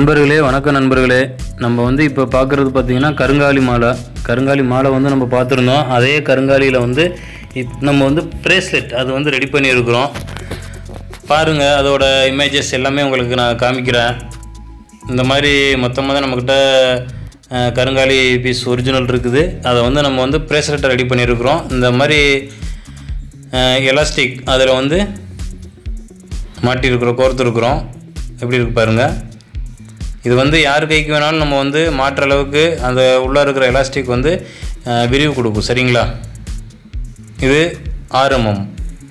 நண்பர்களே வணக்கம் நண்பர்களே நம்ம வந்து இப்போ பார்க்குறது பார்த்தீங்கன்னா கருங்காலி மாலை கருங்காலி மாலை வந்து நம்ம பார்த்துருந்தோம் அதே கருங்காலியில் வந்து இப் நம்ம வந்து ப்ரேஸ்லெட் அது வந்து ரெடி பண்ணியிருக்கிறோம் பாருங்கள் அதோட இமேஜஸ் எல்லாமே உங்களுக்கு நான் காமிக்கிறேன் இந்த மாதிரி மொத்தமாக தான் நம்மக்கிட்ட அஹ், கருங்காலி பீஸ் ஒரிஜினல் இருக்குது அதை வந்து நம்ம வந்து ப்ரேஸ்லெட்டை ரெடி பண்ணியிருக்கிறோம் இந்த மாதிரி எலாஸ்டிக் அதில் வந்து மாட்டியிருக்கிறோம் கோர்த்துருக்குறோம் எப்படி இருக்கு பாருங்கள் இது வந்து யார் கைக்கு வேணாலும் நம்ம வந்து மாற்ற அளவுக்கு அந்த உள்ளே இருக்கிற எலாஸ்டிக் வந்து அஹ், விரிவு கொடுக்கும் சரிங்களா இது ஆர்எம்எம்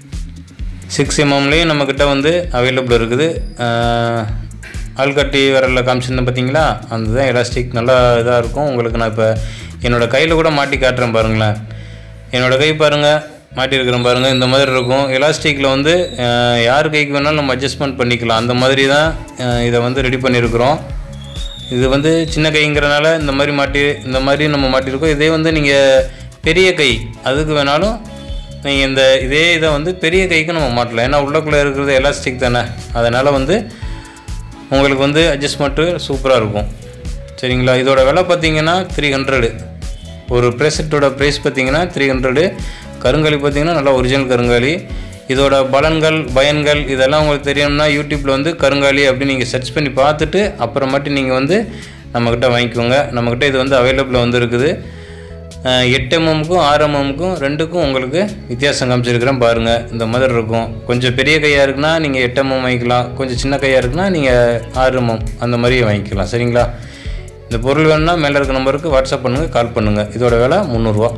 சிக்ஸ் எம்எம்லேயும் நம்மக்கிட்ட வந்து அவைலபிள் இருக்குது அஹ், ஆள்காட்டி விரலில் காமிச்சிருந்தேன் பார்த்தீங்களா அந்த தான் எலாஸ்டிக் நல்லா இதாக இருக்கும் உங்களுக்கு நான் இப்போ என்னோடய கையில் கூட மாட்டி காட்டுறேன் பாருங்களேன் என்னோடய கை பாருங்கள் மாட்டியிருக்கிறேன் பாருங்கள் இந்த மாதிரி இருக்கும் எலாஸ்டிக்கில் வந்து அஹ், யார் கைக்கு வேணாலும் நம்ம அட்ஜஸ்ட்மெண்ட் பண்ணிக்கலாம் அந்த மாதிரி தான் அஹ், இதை வந்து ரெடி பண்ணியிருக்கிறோம் இது வந்து சின்ன கைங்கிறனால இந்த மாதிரி மாட்டி இந்த மாதிரி நம்ம மாட்டியிருக்கோம் இதே வந்து நீங்கள் பெரிய கை அதுக்கு வேணாலும் நீங்கள் இந்த இதே இதை வந்து பெரிய கைக்கு நம்ம மாட்டலாம் ஏன்னா உள்ளக்குள்ளே இருக்கிறது எலாஸ்டிக் தானே அதனால் வந்து உங்களுக்கு வந்து அட்ஜஸ்ட்மெண்ட்டு சூப்பராக இருக்கும் சரிங்களா இதோட விலை பார்த்தீங்கன்னா த்ரீ ஹண்ட்ரடு ஒரு ப்ரெசெட்டோட ப்ரைஸ் பார்த்தீங்கன்னா த்ரீ ஹண்ட்ரடு கருங்காலி பார்த்தீங்கன்னா நல்லா ஒரிஜினல் கருங்காலி இதோட பலன்கள் பயன்கள் இதெல்லாம் உங்களுக்கு தெரியணும்னா யூடியூப்பில் வந்து கருங்காலி அப்படின்னு நீங்கள் சர்ச் பண்ணி பார்த்துட்டு அப்புறமாட்டி நீங்கள் வந்து நம்மக்கிட்ட வாங்கிக்கோங்க நம்மக்கிட்ட இது வந்து அவைலபிள் வந்து இருக்குது அஹ், எட்டு எம்எம்க்கும் ஆறு எம்எம்க்கும் ரெண்டுக்கும் உங்களுக்கு வித்தியாசம் காமிச்சிருக்கிறேன் பாருங்கள் இந்த மாதிரி இருக்கும் கொஞ்சம் பெரிய கையாக இருக்குன்னா நீங்கள் எட்டு எம்எம் வாங்கிக்கலாம் கொஞ்சம் சின்ன கையாக இருக்குன்னா நீங்கள் ஆறு எம்எம் அந்த மாதிரி வாங்கிக்கலாம் சரிங்களா இந்த பொருள் வேணும்னா மேலே இருக்க நம்பருக்கு வாட்ஸ்அப் பண்ணுங்கள் கால் பண்ணுங்கள் இதோட விலை முந்நூறுரூவா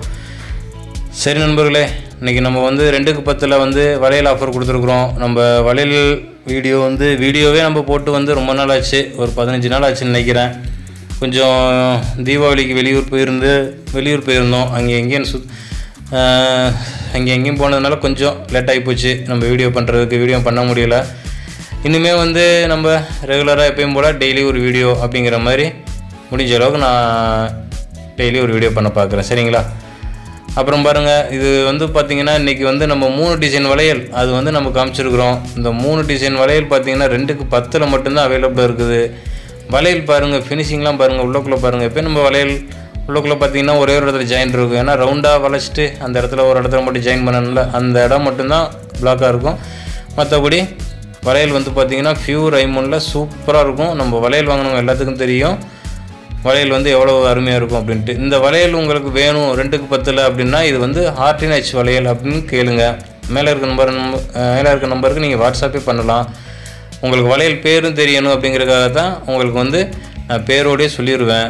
சரி நண்பர்களே இன்றைக்கி நம்ம வந்து ரெண்டுக்கு பத்தில் வந்து வளையல் ஆஃபர் கொடுத்துருக்குறோம் நம்ம வளையல் வீடியோ வந்து வீடியோவே நம்ம போட்டு வந்து ரொம்ப நாள் ஆச்சு ஒரு பதினஞ்சு நாள் ஆச்சுன்னு நினைக்கிறேன் கொஞ்சம் தீபாவளிக்கு வெளியூர் போயிருந்து வெளியூர் போயிருந்தோம் அங்கே எங்கேயும் சுத் ஆஹ், அங்கே எங்கேயும் போனதுனால கொஞ்சம் லேட் ஆகி போச்சு நம்ம வீடியோ பண்ணுறதுக்கு வீடியோ பண்ண முடியல இனிமேல் வந்து நம்ம ரெகுலராக எப்பயும் போல் டெய்லி ஒரு வீடியோ அப்படிங்கிற மாதிரி முடிஞ்ச அளவுக்கு நான் டெய்லி ஒரு வீடியோ பண்ண பார்க்குறேன் சரிங்களா அப்புறம் பாருங்கள் இது வந்து பார்த்திங்கன்னா இன்றைக்கி வந்து நம்ம மூணு டிசைன் வளையல் அது வந்து நம்ம காமிச்சிருக்கிறோம் இந்த மூணு டிசைன் வளையல் பார்த்திங்கன்னா ரெண்டுக்கு பத்தில் மட்டும்தான் அவைலபிள் இருக்குது வளையல் பாருங்கள் ஃபினிஷிங்லாம் பாருங்கள் உள்ளக்குள்ளே பாருங்கள் இப்போ நம்ம வளையல் உள்ளக்குள்ளே பார்த்தீங்கன்னா ஒரே ஒரு இடத்துல ஜாயின் இருக்கும் ஏன்னா ரவுண்டாக வளைச்சிட்டு அந்த இடத்துல ஒரு இடத்துல மட்டும் ஜாயின் பண்ணணும்ல அந்த இடம் மட்டும்தான் பிளாக்காக இருக்கும் மற்றபடி வளையல் வந்து பார்த்திங்கன்னா ஃபியூர் ஐமோனில் சூப்பராக இருக்கும் நம்ம வளையல் வாங்கினவங்க எல்லாத்துக்கும் தெரியும் வளையல் வந்து எவ்வளோ அருமையாக இருக்கும் அப்படின்ட்டு இந்த வளையல் உங்களுக்கு வேணும் ரெண்டுக்கு பத்தில் அப்படின்னா இது வந்து ஹார்டின் ஹெச் வளையல் அப்படின்னு கேளுங்க மேலே இருக்க நம்பர் நம்ப- அஹ் மேலே இருக்க நம்பருக்கு நீங்கள் வாட்ஸ்அப்பே பண்ணலாம் உங்களுக்கு வளையல் பேரும் தெரியணும் அப்படிங்கிறதுக்காக தான் உங்களுக்கு வந்து நான் பேரோடயே சொல்லிடுவேன்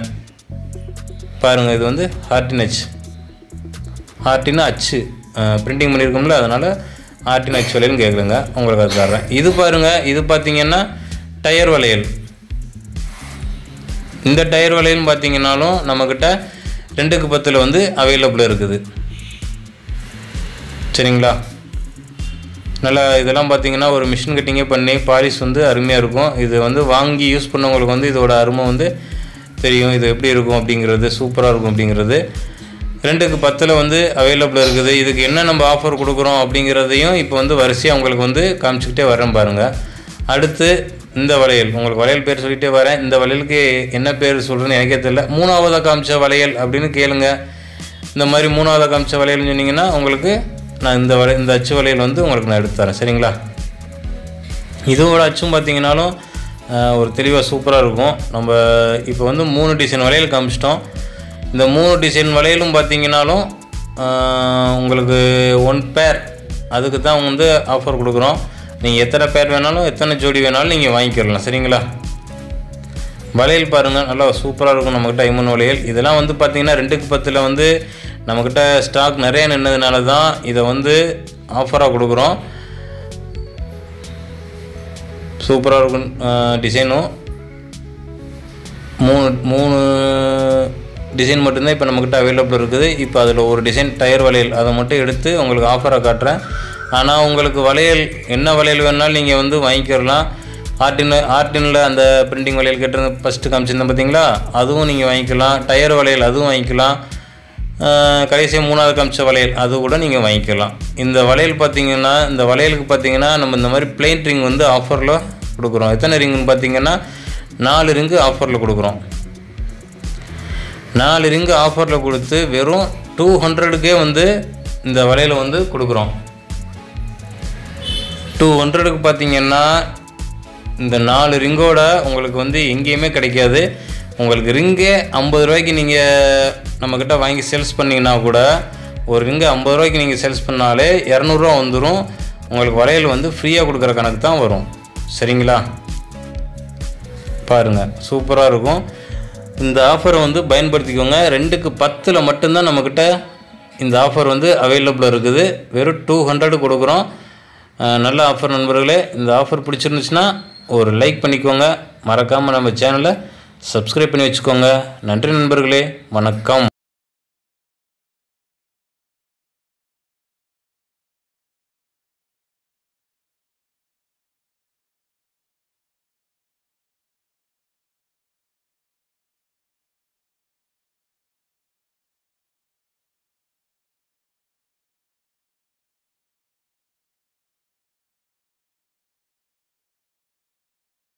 பாருங்கள் இது வந்து ஹார்டின் ஹெச் ஹார்டின்னா அச்சு பிரிண்டிங் பண்ணியிருக்கோம்ல அதனால் ஹார்டின் அச்சு வளையல்னு கேட்குறேங்க உங்களுக்கு அது தர்றேன் இது பாருங்கள் இது பார்த்தீங்கன்னா டயர் வளையல் இந்த டயர் வளையல்னு பார்த்தீங்கன்னாலும் நம்மக்கிட்ட ரெண்டுக்கு பத்தில் வந்து அவைலபிள் இருக்குது சரிங்களா நல்லா இதெல்லாம் பார்த்தீங்கன்னா ஒரு மிஷின் கட்டிங்கே பண்ணி பாலிஷ் வந்து அருமையாக இருக்கும் இது வந்து வாங்கி யூஸ் பண்ணவங்களுக்கு வந்து இதோட அருமை வந்து தெரியும் இது எப்படி இருக்கும் அப்படிங்கிறது சூப்பராக இருக்கும் அப்படிங்கிறது ரெண்டுக்கு பத்தில் வந்து அவைலபிள் இருக்குது இதுக்கு என்ன நம்ம ஆஃபர் கொடுக்குறோம் அப்படிங்கிறதையும் இப்போ வந்து வரிசையாக உங்களுக்கு வந்து காமிச்சிக்கிட்டே வரேன் பாருங்கள் அடுத்து இந்த வளையல் உங்களுக்கு வளையல் பேர் சொல்லிகிட்டே வரேன் இந்த வளையலுக்கு என்ன பேர் சொல்கிறேன்னு எனக்கே தெரியல மூணாவதாக காமிச்ச வளையல் அப்படின்னு கேளுங்க இந்த மாதிரி மூணாவதாக காமிச்ச வளையல்னு சொன்னீங்கன்னா உங்களுக்கு நான் இந்த வளை இந்த அச்சு வளையல் வந்து உங்களுக்கு நான் எடுத்து தரேன் சரிங்களா இதோட அச்சும் பார்த்தீங்கன்னாலும் ஆஹ், ஒரு தெளிவாக சூப்பராக இருக்கும் நம்ம இப்போ வந்து மூணு டிசைன் வளையல் காமிச்சிட்டோம் இந்த மூணு டிசைன் வளையலும் பார்த்தீங்கன்னாலும் ஆஹ், உங்களுக்கு ஒன் பேர் அதுக்கு தான் வந்து ஆஃபர் கொடுக்குறோம் நீங்கள் எத்தனை பேர் வேணாலும் எத்தனை ஜோடி வேணாலும் நீங்கள் வாங்கிக்கிறலாம் சரிங்களா வளையல் பாருங்கள் நல்லா சூப்பராக இருக்கும் நம்மக்கிட்ட ஐமன் வளையல் இதெல்லாம் வந்து பார்த்தீங்கன்னா ரெண்டுக்கு பத்தில் வந்து நம்மக்கிட்ட ஸ்டாக் நிறைய நின்னதுனால தான் இதை வந்து ஆஃபராக கொடுக்குறோம் சூப்பராக இருக்கும் டிசைனும் மூணு மூணு டிசைன் மட்டும்தான் இப்போ நம்மக்கிட்ட அவைலபிள் இருக்குது இப்போ அதில் ஒரு டிசைன் டயர் வளையல் அதை மட்டும் எடுத்து உங்களுக்கு ஆஃபராக காட்டுறேன் ஆனால் உங்களுக்கு வளையல் என்ன வளையல் வேணாலும் நீங்கள் வந்து வாங்கிக்கிறலாம் ஆர்டின் ஆர்டினில் அந்த பிரிண்டிங் வளையல் கேட்டு ஃபஸ்ட்டு காமிச்சிருந்தேன் பார்த்தீங்களா அதுவும் நீங்கள் வாங்கிக்கலாம் டயர் வளையல் அதுவும் வாங்கிக்கலாம் கடைசியாக மூணாவது காமிச்ச வளையல் அது கூட நீங்கள் வாங்கிக்கலாம் இந்த வளையல் பார்த்தீங்கன்னா இந்த வளையலுக்கு பார்த்தீங்கன்னா நம்ம இந்த மாதிரி பிளெயின் ரிங் வந்து ஆஃபரில் கொடுக்குறோம் எத்தனை ரிங்னு பார்த்தீங்கன்னா நாலு ரிங்கு ஆஃபரில் கொடுக்குறோம் நாலு ரிங்கு ஆஃபரில் கொடுத்து வெறும் டூ ஹண்ட்ரடுக்கே வந்து இந்த வலையில் வந்து கொடுக்குறோம் டூ ஹண்ட்ரடுக்கு பார்த்தீங்கன்னா இந்த நாலு ரிங்கோட உங்களுக்கு வந்து எங்கேயுமே கிடைக்காது உங்களுக்கு ரிங்கே ஐம்பது ரூபாய்க்கு நீங்கள் நம்மக்கிட்ட வாங்கி சேல்ஸ் பண்ணிங்கன்னா கூட ஒரு ரிங்கு ஐம்பது ரூபாய்க்கு நீங்கள் சேல்ஸ் பண்ணாலே இரநூறுவா வந்துடும் உங்களுக்கு வளையல் வந்து ஃப்ரீயாக கொடுக்குற கணக்கு தான் வரும் சரிங்களா பாருங்கள் சூப்பராக இருக்கும் இந்த ஆஃபரை வந்து பயன்படுத்திக்கோங்க ரெண்டுக்கு பத்தில் மட்டும்தான் நம்மக்கிட்ட இந்த ஆஃபர் வந்து அவைலபிளாக இருக்குது வெறும் டூ ஹண்ட்ரடு கொடுக்குறோம் அஹ் நல்ல ஆஃபர் நண்பர்களே இந்த ஆஃபர் பிடிச்சிருந்துச்சுன்னா ஒரு லைக் பண்ணிக்கோங்க மறக்காமல் நம்ம சேனலை சப்ஸ்கிரைப் பண்ணி வச்சுக்கோங்க நன்றி நண்பர்களே வணக்கம்